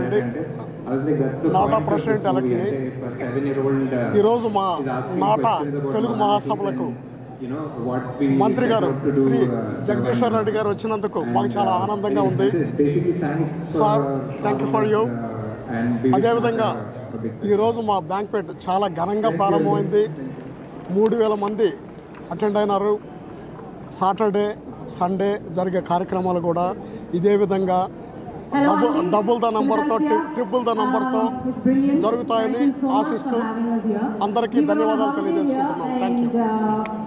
అండి నాటా ప్రెసిడెంట్ ఎలక్ట్ని ఈరోజు మా నాటా తెలుగు మహాసభలకు మంత్రి గారు శ్రీ జగదీశ్వర్ రెడ్డి గారు వచ్చినందుకు మాకు చాలా ఆనందంగా ఉంది sir thank you for you అదేవిధంగా ఈరోజు మా బ్యాంక్పెట్ చాలా ఘనంగా ప్రారంభమైంది మూడు వేల మంది అటెండ్ అయినారు సాటర్డే సండే జరిగే కార్యక్రమాలు కూడా ఇదే విధంగా డబుల్ డబుల్ ద నంబర్తో ట్రిపుల్ ద నంబర్తో జరుగుతాయని ఆశిస్తూ అందరికీ ధన్యవాదాలు తెలియజేసుకుంటున్నాం థ్యాంక్ యూ